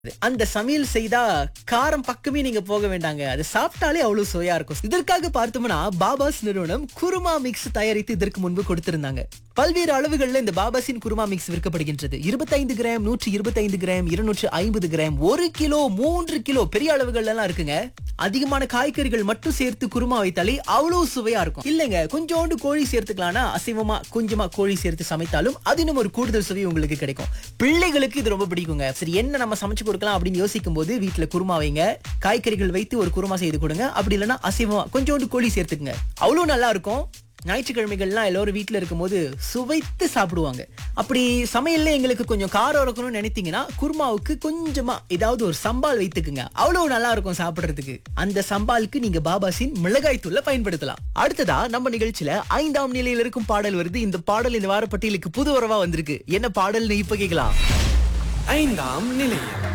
அந்த சமையல் செய்தா காரம் பக்கமே நீங்க போக வேண்டாங்க அது சாப்பிட்டாலே அவ்வளவு சுவையா இருக்கும் இதற்காக பார்த்தோம்னா பாபாஸ் நிறுவனம் குருமா மிக்ஸ் தயாரித்து இதற்கு முன்பு கொடுத்திருந்தாங்க பல்வேறு அளவுகள்ல இந்த பாபாஸின் குருமா மிக்ஸ் விற்கப்படுகின்றது 25 கிராம் நூற்றி இருபத்தைந்து கிராம் இருநூற்று ஐம்பது கிராம் ஒரு கிலோ மூன்று கிலோ பெரிய அளவுகள்ல எல்லாம் இருக்குங்க அதிகமான காய்கறிகள் மட்டும் சேர்த்து குருமா வைத்தாலே அவ்வளவு சுவையா இருக்கும் இல்லைங்க கொஞ்சோண்டு கோழி சேர்த்துக்கலாம்னா அசைவமா கொஞ்சமா கோழி சேர்த்து சமைத்தாலும் அது இன்னும் ஒரு கூடுதல் சுவை உங்களுக்கு கிடைக்கும் பிள்ளைகளுக்கு இது ரொம்ப பிடிக்குங்க சரி என்ன நம்ம சமைச்சு கொடுக்கலாம் அப்படின்னு யோசிக்கும் போது வீட்டுல குருமா வைங்க காய்கறிகள் வைத்து ஒரு குருமா செய்து கொடுங்க அப்படி இல்லைன்னா அசைவமா கொஞ்சோண்டு கோழி சேர்த்துக்குங்க அவ்வளவு நல்லா இருக்கும் ஞாயிற்றுக்கிழமைகள்லாம் எல்லாரும் வீட்ல இருக்கும்போது சுவைத்து சாப்பிடுவாங்க அப்படி சமையல்ல எங்களுக்கு கொஞ்சம் காரம் இருக்கணும்னு நினைத்தீங்கன்னா குருமாவுக்கு கொஞ்சமா ஏதாவது ஒரு சம்பால் வைத்துக்குங்க அவ்வளவு நல்லா இருக்கும் சாப்பிடுறதுக்கு அந்த சம்பாலுக்கு நீங்க பாபாசின் மிளகாய் தூளை பயன்படுத்தலாம் அடுத்ததா நம்ம நிகழ்ச்சியில ஐந்தாம் நிலையில இருக்கும் பாடல் வருது இந்த பாடல் இந்த வார பட்டியலுக்கு புது உறவா வந்திருக்கு என்ன பாடல்னு இப்ப கேட்கலாம் ஐந்தாம் நிலையம்